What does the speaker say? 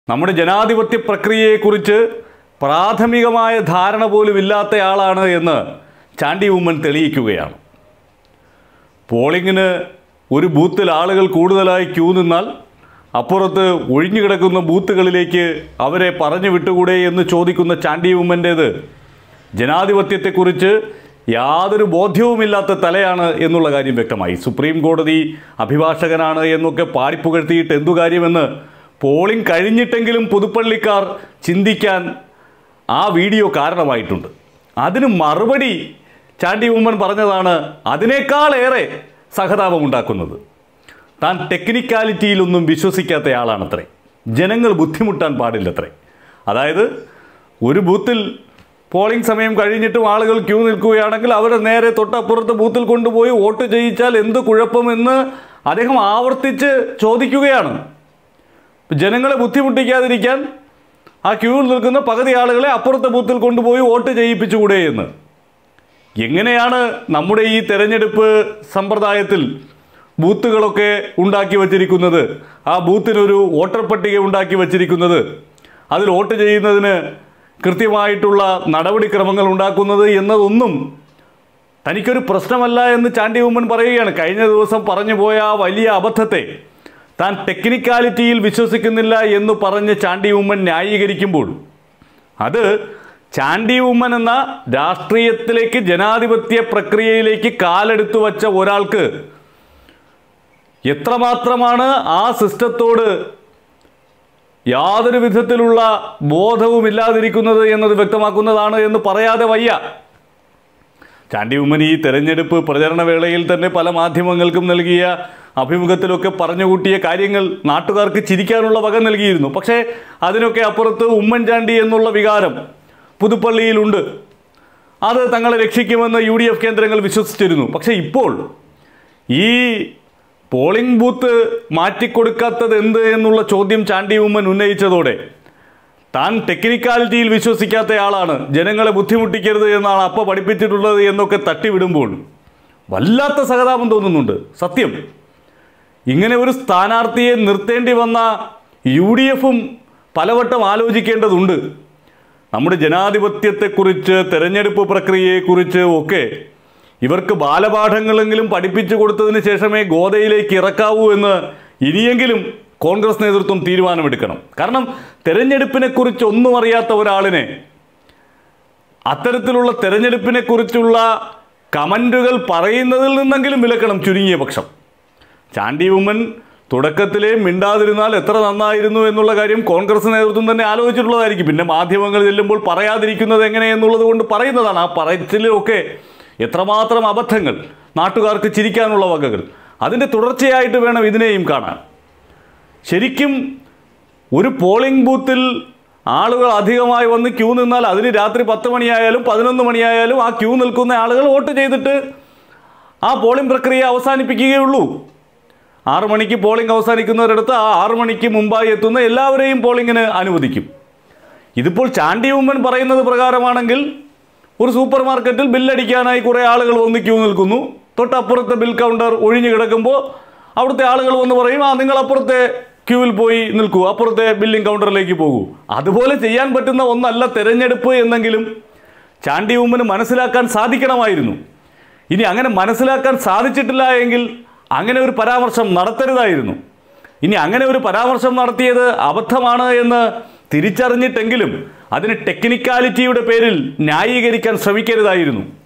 നമ്മുടെ ജനാധിപത്യ പ്രക്രിയയെക്കുറിച്ച് പ്രാഥമികമായ ധാരണ പോലും ഇല്ലാത്തയാളാണ് എന്ന് ചാണ്ടി ഉമ്മൻ തെളിയിക്കുകയാണ് പോളിങ്ങിന് ഒരു ബൂത്തിൽ ആളുകൾ കൂടുതലായി ക്യൂ നിന്നാൽ അപ്പുറത്ത് ഒഴിഞ്ഞു കിടക്കുന്ന ബൂത്തുകളിലേക്ക് അവരെ പറഞ്ഞു വിട്ടുകൂടെ എന്ന് ചോദിക്കുന്ന ചാണ്ടി ഉമ്മൻ്റേത് ജനാധിപത്യത്തെക്കുറിച്ച് യാതൊരു ബോധ്യവുമില്ലാത്ത തലയാണ് എന്നുള്ള കാര്യം വ്യക്തമായി സുപ്രീം കോടതി അഭിഭാഷകനാണ് എന്നൊക്കെ പാടിപ്പുകഴ്ത്തിയിട്ട് എന്തു കാര്യമെന്ന് പോളിംഗ് കഴിഞ്ഞിട്ടെങ്കിലും പുതുപ്പള്ളിക്കാർ ചിന്തിക്കാൻ ആ വീഡിയോ കാരണമായിട്ടുണ്ട് അതിന് മറുപടി ചാണ്ടി ഉമ്മൻ പറഞ്ഞതാണ് അതിനേക്കാളേറെ സഹതാപമുണ്ടാക്കുന്നത് താൻ ടെക്നിക്കാലിറ്റിയിലൊന്നും വിശ്വസിക്കാത്തയാളാണത്രേ ജനങ്ങൾ ബുദ്ധിമുട്ടാൻ പാടില്ലത്രേ അതായത് ഒരു ബൂത്തിൽ പോളിംഗ് സമയം കഴിഞ്ഞിട്ടും ആളുകൾ ക്യൂ നിൽക്കുകയാണെങ്കിൽ അവരെ നേരെ തൊട്ടപ്പുറത്ത് ബൂത്തിൽ കൊണ്ടുപോയി വോട്ട് ചെയ്യിച്ചാൽ എന്ത് കുഴപ്പമെന്ന് അദ്ദേഹം ആവർത്തിച്ച് ചോദിക്കുകയാണ് ജനങ്ങളെ ബുദ്ധിമുട്ടിക്കാതിരിക്കാൻ ആ ക്യൂവിൽ നിൽക്കുന്ന പകുതി ആളുകളെ അപ്പുറത്തെ ബൂത്തിൽ കൊണ്ടുപോയി വോട്ട് ചെയ്യിപ്പിച്ചുകൂടെ എന്ന് എങ്ങനെയാണ് നമ്മുടെ ഈ തെരഞ്ഞെടുപ്പ് സമ്പ്രദായത്തിൽ ബൂത്തുകളൊക്കെ ഉണ്ടാക്കി വച്ചിരിക്കുന്നത് ആ ബൂത്തിനൊരു വോട്ടർ പട്ടിക ഉണ്ടാക്കി വച്ചിരിക്കുന്നത് അതിൽ വോട്ട് ചെയ്യുന്നതിന് കൃത്യമായിട്ടുള്ള നടപടിക്രമങ്ങൾ ഉണ്ടാക്കുന്നത് എന്നതൊന്നും തനിക്കൊരു പ്രശ്നമല്ല എന്ന് ചാണ്ടി ഉമ്മൻ പറയുകയാണ് കഴിഞ്ഞ ദിവസം പറഞ്ഞു പോയ ആ വലിയ അബദ്ധത്തെ താൻ ടെക്നിക്കാലിറ്റിയിൽ വിശ്വസിക്കുന്നില്ല എന്ന് പറഞ്ഞ് ചാണ്ടി ഉമ്മൻ ന്യായീകരിക്കുമ്പോൾ അത് ചാണ്ടി ഉമ്മൻ എന്ന രാഷ്ട്രീയത്തിലേക്ക് ജനാധിപത്യ പ്രക്രിയയിലേക്ക് കാലെടുത്തു വച്ച ഒരാൾക്ക് എത്രമാത്രമാണ് ആ സിസ്റ്റത്തോട് യാതൊരു വിധത്തിലുള്ള ബോധവും ഇല്ലാതിരിക്കുന്നത് എന്നത് വ്യക്തമാക്കുന്നതാണ് എന്ന് പറയാതെ വയ്യ ചാണ്ടി ഉമ്മൻ ഈ തെരഞ്ഞെടുപ്പ് പ്രചരണ വേളയിൽ തന്നെ പല മാധ്യമങ്ങൾക്കും നൽകിയ അഭിമുഖത്തിലൊക്കെ പറഞ്ഞുകൂട്ടിയ കാര്യങ്ങൾ നാട്ടുകാർക്ക് ചിരിക്കാനുള്ള വക നൽകിയിരുന്നു പക്ഷേ അതിനൊക്കെ അപ്പുറത്ത് ഉമ്മൻചാണ്ടി എന്നുള്ള വികാരം പുതുപ്പള്ളിയിലുണ്ട് അത് തങ്ങളെ രക്ഷിക്കുമെന്ന് യു ഡി എഫ് കേന്ദ്രങ്ങൾ വിശ്വസിച്ചിരുന്നു പക്ഷേ ഇപ്പോൾ ഈ പോളിംഗ് ബൂത്ത് മാറ്റിക്കൊടുക്കാത്തത് എന്ത് എന്നുള്ള ചോദ്യം ചാണ്ടി ഉമ്മൻ ഉന്നയിച്ചതോടെ താൻ ടെക്നിക്കാലിറ്റിയിൽ വിശ്വസിക്കാത്തയാളാണ് ജനങ്ങളെ ബുദ്ധിമുട്ടിക്കരുത് എന്നാണ് അപ്പ പഠിപ്പിച്ചിട്ടുള്ളത് എന്നൊക്കെ തട്ടിവിടുമ്പോൾ വല്ലാത്ത സഹതാപം തോന്നുന്നുണ്ട് സത്യം ഇങ്ങനെ ഒരു സ്ഥാനാർത്ഥിയെ നിർത്തേണ്ടി വന്ന യു ഡി എഫും പലവട്ടം ആലോചിക്കേണ്ടതുണ്ട് നമ്മുടെ ജനാധിപത്യത്തെക്കുറിച്ച് തെരഞ്ഞെടുപ്പ് പ്രക്രിയയെക്കുറിച്ച് ഒക്കെ ഇവർക്ക് ബാലപാഠങ്ങളെങ്കിലും പഠിപ്പിച്ചു കൊടുത്തതിന് ശേഷമേ ഗോതയിലേക്ക് ഇറക്കാവൂ എന്ന് ഇനിയെങ്കിലും കോൺഗ്രസ് നേതൃത്വം തീരുമാനമെടുക്കണം കാരണം തെരഞ്ഞെടുപ്പിനെക്കുറിച്ച് ഒന്നും അറിയാത്ത ഒരാളിനെ അത്തരത്തിലുള്ള തെരഞ്ഞെടുപ്പിനെക്കുറിച്ചുള്ള കമൻറ്റുകൾ പറയുന്നതിൽ നിന്നെങ്കിലും വിലക്കണം ചുരുങ്ങിയ പക്ഷം ചാണ്ടി ഉമ്മൻ തുടക്കത്തിലേ മിണ്ടാതിരുന്നാൽ എത്ര നന്നായിരുന്നു എന്നുള്ള കാര്യം കോൺഗ്രസ് നേതൃത്വം തന്നെ ആലോചിച്ചിട്ടുള്ളതായിരിക്കും പിന്നെ മാധ്യമങ്ങൾ ചെല്ലുമ്പോൾ പറയാതിരിക്കുന്നത് എങ്ങനെ എന്നുള്ളത് കൊണ്ട് പറയുന്നതാണ് ആ പറച്ചിലൊക്കെ എത്രമാത്രം അബദ്ധങ്ങൾ നാട്ടുകാർക്ക് ചിരിക്കാനുള്ള വകകൾ അതിൻ്റെ തുടർച്ചയായിട്ട് വേണം ഇതിനെയും കാണാൻ ശരിക്കും ഒരു പോളിംഗ് ബൂത്തിൽ ആളുകൾ അധികമായി വന്ന് ക്യൂ നിന്നാൽ അതിന് രാത്രി പത്ത് മണിയായാലും പതിനൊന്ന് മണിയായാലും ആ ക്യൂ നിൽക്കുന്ന ആളുകൾ വോട്ട് ചെയ്തിട്ട് ആ പോളിംഗ് പ്രക്രിയ അവസാനിപ്പിക്കുകയുള്ളൂ ആറു മണിക്ക് പോളിംഗ് അവസാനിക്കുന്നവരിടത്ത് ആ ആറു മണിക്ക് മുമ്പായി എത്തുന്ന എല്ലാവരെയും പോളിംഗിന് അനുവദിക്കും ഇതിപ്പോൾ ചാണ്ടി ഉമ്മൻ പറയുന്നത് പ്രകാരമാണെങ്കിൽ ഒരു സൂപ്പർ മാർക്കറ്റിൽ ബില്ലടിക്കാനായി കുറേ ആളുകൾ വന്ന് ക്യൂ നിൽക്കുന്നു തൊട്ടപ്പുറത്തെ ബിൽ കൗണ്ടർ ഒഴിഞ്ഞു കിടക്കുമ്പോൾ അവിടുത്തെ ആളുകൾ വന്ന് പറയും ആ നിങ്ങൾ അപ്പുറത്തെ ക്യൂവിൽ പോയി നിൽക്കൂ അപ്പുറത്തെ ബില്ലിംഗ് കൗണ്ടറിലേക്ക് പോകൂ അതുപോലെ ചെയ്യാൻ പറ്റുന്ന ഒന്നല്ല തെരഞ്ഞെടുപ്പ് എന്നെങ്കിലും ചാണ്ടി ഉമ്മന് മനസ്സിലാക്കാൻ സാധിക്കണമായിരുന്നു ഇനി അങ്ങനെ മനസ്സിലാക്കാൻ സാധിച്ചിട്ടില്ല എങ്കിൽ അങ്ങനെ ഒരു പരാമർശം നടത്തരുതായിരുന്നു ഇനി അങ്ങനെ ഒരു പരാമർശം നടത്തിയത് അബദ്ധമാണ് എന്ന് തിരിച്ചറിഞ്ഞിട്ടെങ്കിലും അതിന് ടെക്നിക്കാലിറ്റിയുടെ പേരിൽ ന്യായീകരിക്കാൻ ശ്രമിക്കരുതായിരുന്നു